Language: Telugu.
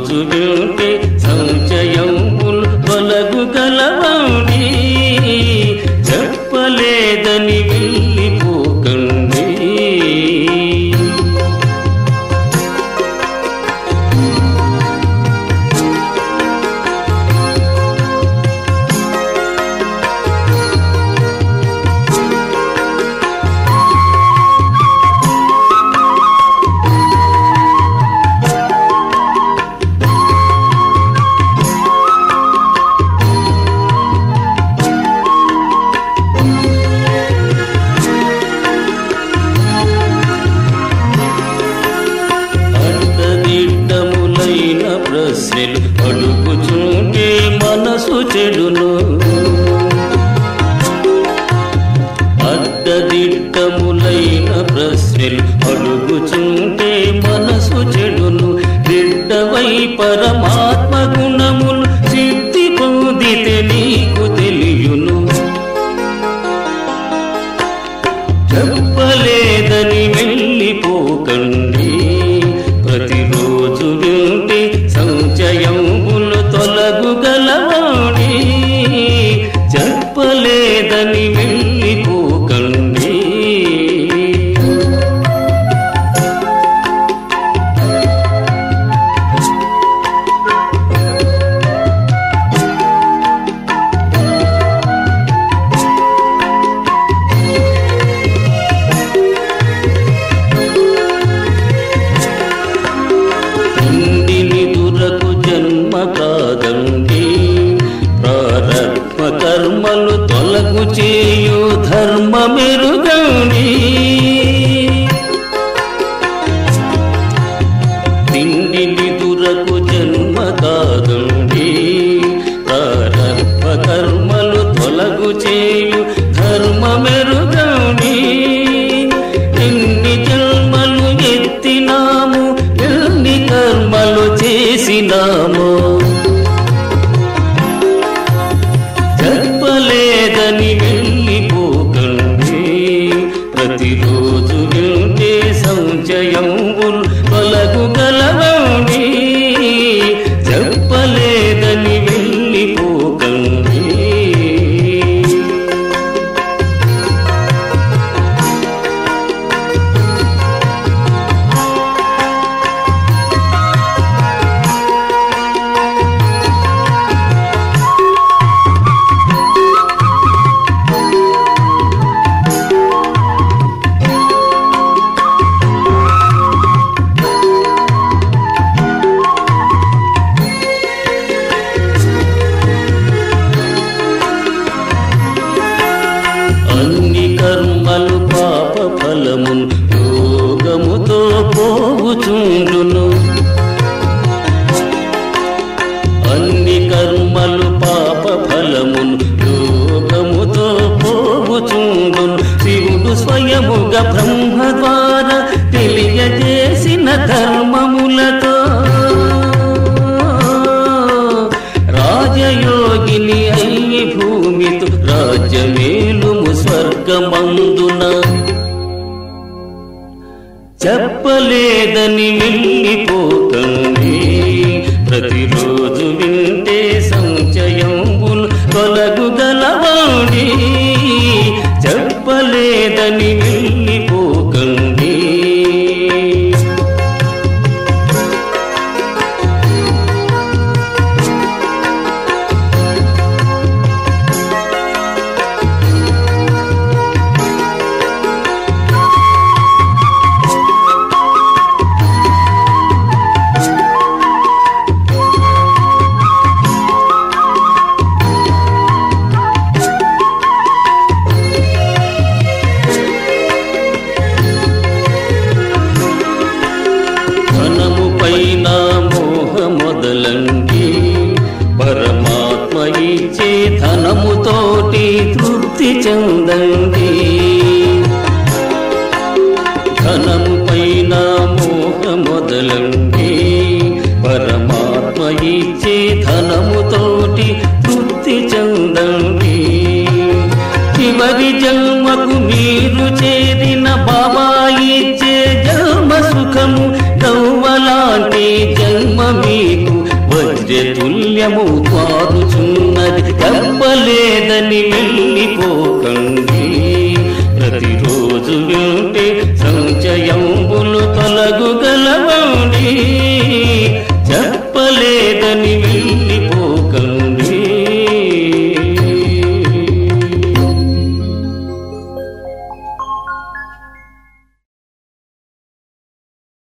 ప్రతిరోజు వింటే సంచయంబులు తొలగు గలవండి చెప్పలేదని వెళ్ళిపోకండి అడ్డదిడ్డములైన ప్రశ్నలు అడుగుచుంటే మనసు చెడును అడ్డదిడ్డములైన ప్రశ్నలు అడుగుచుంటే మనసు చెడును దిడ్డవై పరమాత్మ గుణములు సిద్ధి పొందితే నీకు తెలియును చెప్పలేదని వెళ్ళిపోకండి ప్రతిరోజు వింటే సంచయంబులు తొలగు గలవాణి చెప్పలేదని వెళ్ళిపోకండి ఇందిని దురకు జన్మ కాదండి ప్రారత్మ కర్మలు తొలగు చేయు ధర్మ మెరుగండి తిండిని దురకు జన్మ కాదండి ప్రారత్మ కర్మలు తొలగు చేయు ధర్మ మెరుగండి ఎన్ని జన్మలు ఎత్తినాము ఎన్ని కర్మలు చేసినాము చెప్పలేదని వెళ్ళిపోకండి ప్రతిరోజు వింటే సంచయంబులు తొలగు గలవండి చెప్పలేదని వెళ్ళిపోకండి అన్ని కర్మలు పాప ఫలమును యోగముతో పోవుచుండును అన్ని కర్మలు పాప ఫలమును యోగముతో పోవుచుండును శివుడు స్వయముగా బ్రహ్మ ద్వారా తెలియజేసిన ధర్మములతో రాజయోగిని అయ్యి భూమితో రాజ్యమేలుము స్వర్గమందున చెప్పలేదని వెళ్ళిపోకండి ప్రతిరోజు వింటే సంచయంబులు తొలగు గలవాడి చెప్పలేదని వెళ్ళిపోకండి ధనము పైన మోహ మొదలండి పరమాత్మ ఇచ్చే ధనముతోటి తృప్తి చెందండి ధనము పైన మోహ మొదలండి పరమాత్మ ఇచ్చే ధనముతోటి తృప్తి చెందండి చివరి జన్మకు మీరు చేరిన బాబా ఇచ్చే జన్మ సుఖము గవ్వలాంటి జన్మ మీకు ద్రవ్యము త్వారుచున్నది చెప్పలేదని వెళ్ళిపోకండి ప్రతిరోజు వింటే సంచయంబులు తొలగు గలవండి చెప్పలేదని వెళ్ళి